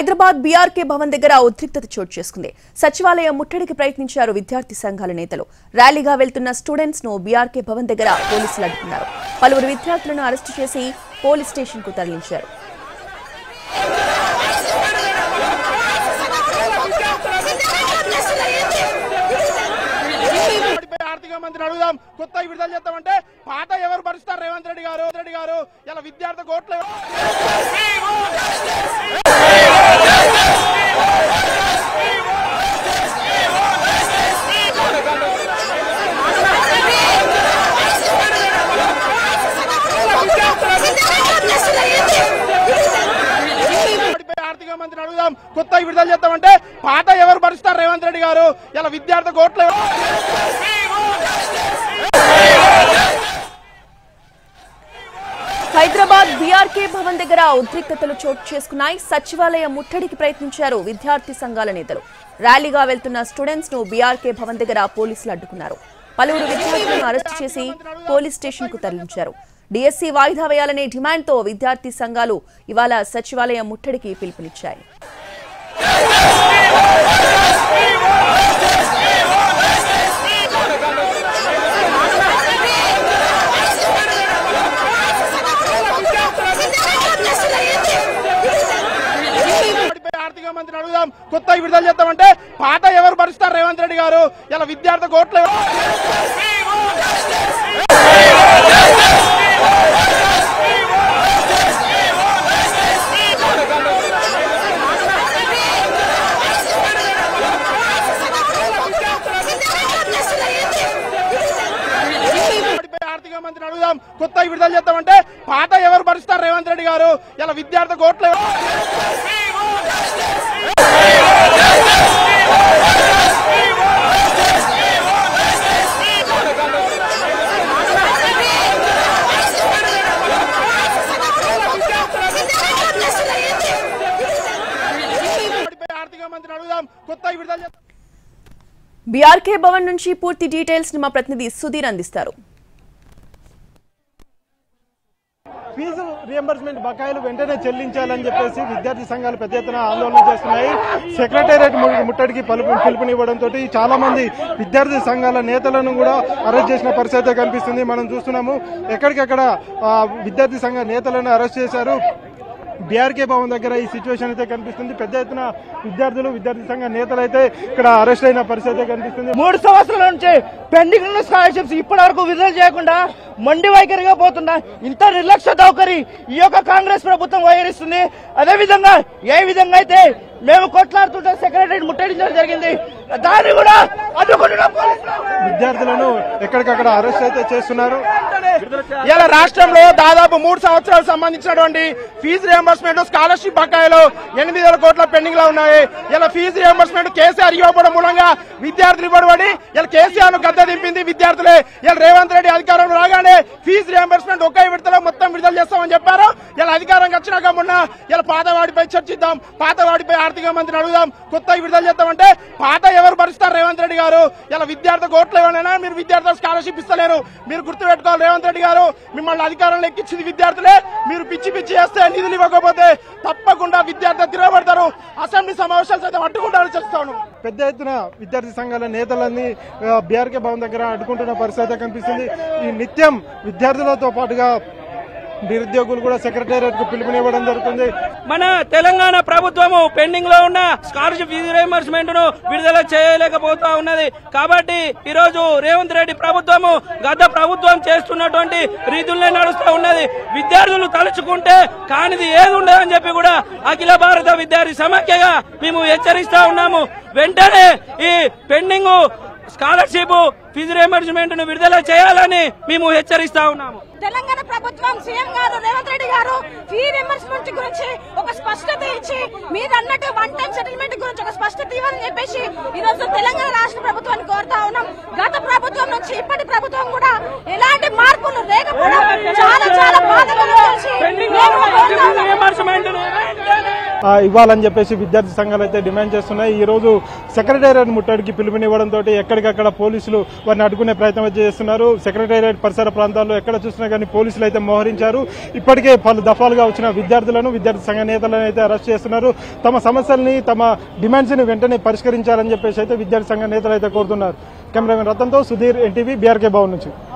Hyderabad BRK Bhavan దగ్గర ఉద్రిక్తత చోటు చేసుకుంది సచివాలయం ముట్టడికి ప్రయత్నించారు విద్యార్థి సంఘాల నేతలు ర్యాలీగా వెళ్తున్న స్టూడెంట్స్ ను బీఆర్కే భవన్ దగ్గర పోలీసులు అడ్డుకున్నారు పలువురు విద్యార్థులను అరెస్టు చేసి పోలీస్ స్టేషన్ కు తరలించారు పై ఆర్థిక మంత్రిని అడుగుదాం కొత్త విడుదల చేద్దామంటే పాత ఎవరు భరిస్తారు రేవంత్ రెడ్డి గారు రెడ్డి గారు ఇలా విద్యార్థి కోట్లు పై ఆర్థిక మంత్రిని అడుగుదాం కొత్త విడుదల చేద్దామంటే పాత ఎవరు భరిస్తారు రేవంత్ రెడ్డి గారు ఇలా విద్యార్థి కోట్లు హైదరాబాద్ బీఆర్కే భవన్ దగ్గర ఉద్రిక్తతలు చోటు చేసుకున్నాయి సచివాలయం ముట్టడికి ప్రయత్నించారు విద్యార్థి సంఘాల నేతలు ర్యాలీగా వెళ్తున్న స్టూడెంట్స్ ను బీఆర్కే భవన్ దగ్గర పోలీసులు అడ్డుకున్నారు పలువురు విద్యార్థులను అరెస్టు చేసి పోలీస్ స్టేషన్ కు తరలించారు డిఎస్సీ వాయిదా వేయాలనే డిమాండ్తో విద్యార్థి సంఘాలు ఇవాళ సచివాలయం ముట్టడికి పిలుపునిచ్చాయి పై ఆర్థిక మంత్రిని అడుగుదాం కొత్త విడుదల చేద్దామంటే పాత ఎవరు భరిస్తారు రేవంత్ రెడ్డి గారు ఇలా విద్యార్థి కోట్లు పై ఆర్థిక మంత్రిని అడుగుదాం కొత్త విడుదల చేద్దామంటే పాత ఎవరు భరిస్తారు రేవంత్ రెడ్డి గారు ఇలా విద్యార్థి కోట్లు పై ఆర్థిక మంత్రిని అడుగుదాం కొత్త విడుదల చేద్దాం బీఆర్కే భవన్ నుంచి పూర్తి డీటెయిల్స్ ని మా ప్రతినిధి సుధీర్ అందిస్తారు ఫీజు రియంబర్స్మెంట్ బకాయిలు వెంటనే చెల్లించాలని చెప్పేసి విద్యార్థి సంఘాలు పెద్ద ఎత్తున ఆందోళన చేస్తున్నాయి సెక్రటేరియట్ ము- ముట్టడికి పలుపు పిలుపునివ్వడంతో చాలా మంది విద్యార్థి సంఘాల నేతలను కూడా అరెస్ట్ చేసిన పరిస్థితి కనిపిస్తుంది మనం చూస్తున్నాము ఎక్కడికక్కడ ఆ, విద్యార్థి సంఘ నేతలను అరెస్ట్ చేశారు బీఆర్కే భవన్ దగ్గర ఈ సిచ్యువేషన్ అయితే కనిపిస్తుంది పెద్ద ఎత్తున విద్యార్థులు విద్యార్థి సంఘ నేతలు అయితే ఇక్కడ అరెస్ట్ అయిన పరిస్థితి కనిపిస్తుంది మూడు సంవత్సరాల నుంచి పెండింగ్ ఉన్న స్కాలర్షిప్స్ ఇప్పటి వరకు విడుదల చేయకుండా మొండి వైఖరిగా పోతున్నా ఇంత నిర్లక్ష్య దౌకరి ఈ యొక్క కాంగ్రెస్ ప్రభుత్వం వైఖరిస్తుంది అదే విధంగా ఏ విధంగా అయితే మేము కొట్లాడుతుంటే సెక్రటరీ ముట్టడించడం జరిగింది దాన్ని కూడా అడ్డుకుంటున్న పోలీసులు విద్యార్థులను ఎక్కడికక్కడ అరెస్ట్ అయితే చేస్తున్నారు ఇలా రాష్ట్రంలో దాదాపు మూడు సంవత్సరాలకు సంబంధించినటువంటి ఫీజు రియంబర్స్మెంట్ స్కాలర్షిప్ బకాయిలు ఎనిమిది వేల కోట్ల పెండింగ్ లో ఉన్నాయి ఇలా ఫీజు రియంబర్స్మెంట్ కేసీఆర్ ఇవ్వడం మూలంగా విద్యార్థులు ఇవ్వబడి ఇలా కేసీఆర్ ను గద్ద దింపింది విద్యార్థులే ఇలా రేవంత్ రెడ్డి అధికారంలో రాగానే ఫీజు రియంబర్స్మెంట్ ఒకే విడతలో మొత్తం విడుదల చేస్తామని చెప్పారు ఇలా అధికారంకి వచ్చినాక మొన్న ఇలా పాతవాడిపై చర్చిద్దాం పాతవాడిపై ఆర్థిక మంత్రిని అడుగుదాం కొత్త విడుదల చేద్దామంటే పాత ఎవరు భరిస్తారు రేవంత్ రెడ్డి గారు ఇలా విద్యార్థి కోట్లు ఏమైనా మీరు విద్యార్థులకు స్కాలర్షిప్ ఇస్తలేరు మీరు గుర్తు పెట్టుకోవాలి రేవంత్ రెడ్డి గారు మిమ్మల్ని అధికారంలో ఎక్కించింది విద్యార్థులే మీరు పిచ్చి పిచ్చి చేస్తే నిధులు ఇవ్వకపోతే తప్పకుండా విద్యార్థులు తిరగబడతారు అసెంబ్లీ సమావేశాలు అయితే అడ్డుకుంటారని చెప్తాను పెద్ద ఎత్తున విద్యార్థి సంఘాల నేతలన్నీ బీఆర్కే భవన్ దగ్గర అడ్డుకుంటున్న పరిస్థితి కనిపిస్తుంది ఈ నిత్యం విద్యార్థులతో పాటుగా నిరుద్యోగులు కూడా సెక్రటేరియట్ కు పిలుపునివ్వడం జరుగుతుంది మన తెలంగాణ ప్రభుత్వము పెండింగ్ లో ఉన్న స్కాలర్షిప్ ఫీజు రియంబర్స్మెంట్ ను విడుదల చేయలేకపోతా ఉన్నది కాబట్టి ఈ రోజు రేవంత్ రెడ్డి ప్రభుత్వము గత ప్రభుత్వం చేస్తున్నటువంటి రీతులనే నడుస్తూ ఉన్నది విద్యార్థులు తలుచుకుంటే కానిది ఏది ఉండదని చెప్పి కూడా అఖిల భారత విద్యార్థి సమాఖ్యగా మేము హెచ్చరిస్తా ఉన్నాము వెంటనే ఈ పెండింగ్ స్కాలర్షిప్ ఫీజు రియంబర్స్మెంట్ ను విడుదల చేయాలని మేము హెచ్చరిస్తా ఉన్నాము తెలంగాణ ప్రభుత్వం సీఎం గారు రేవంత్ రెడ్డి గారు ఫీ రియంబర్స్మెంట్ గురించి ఒక స్పష్టత ఇచ్చి మీరు అన్నట్టు వన్ టైం సెటిల్మెంట్ గురించి ఒక స్పష్టత ఇవ్వాలని చెప్పేసి ఈ రోజు తెలంగాణ రాష్ట్ర ప్రభుత్వాన్ని కోరుతా ఉన్నాం గత ప్రభుత్వం నుంచి ఇప్పటి ప్రభుత్వం కూడా ఎలాంటి మార్పులు లేకపోవడం చాలా చాలా బాధగా ఉంది. పెండింగ్ మేము కోరుతా ఉన్నాం. రియంబర్స్మెంట్ ను వెంటనే ఆ, ఇవ్వాలని చెప్పేసి విద్యార్థి సంఘాలు అయితే డిమాండ్ చేస్తున్నాయి ఈ రోజు సెక్రటేరియట్ ముట్టడికి పిలుపునివ్వడంతో ఎక్కడికక్కడ పోలీసులు వారిని అడ్డుకునే ప్రయత్నం అయితే చేస్తున్నారు సెక్రటేరియట్ పరిసర ప్రాంతాల్లో ఎక్కడ చూసినా కానీ పోలీసులు అయితే మోహరించారు ఇప్పటికే పలు దఫాలుగా వచ్చిన విద్యార్థులను విద్యార్థి సంఘ నేతలను అయితే అరెస్ట్ చేస్తున్నారు తమ సమస్యల్ని తమ డిమాండ్స్ ని వెంటనే పరిష్కరించాలని చెప్పేసి అయితే విద్యార్థి సంఘ నేతలు అయితే కోరుతున్నారు కెమెరామెన్ రతంతో సుధీర్ ఎన్టీవీ బీఆర్కే భవన్ నుంచి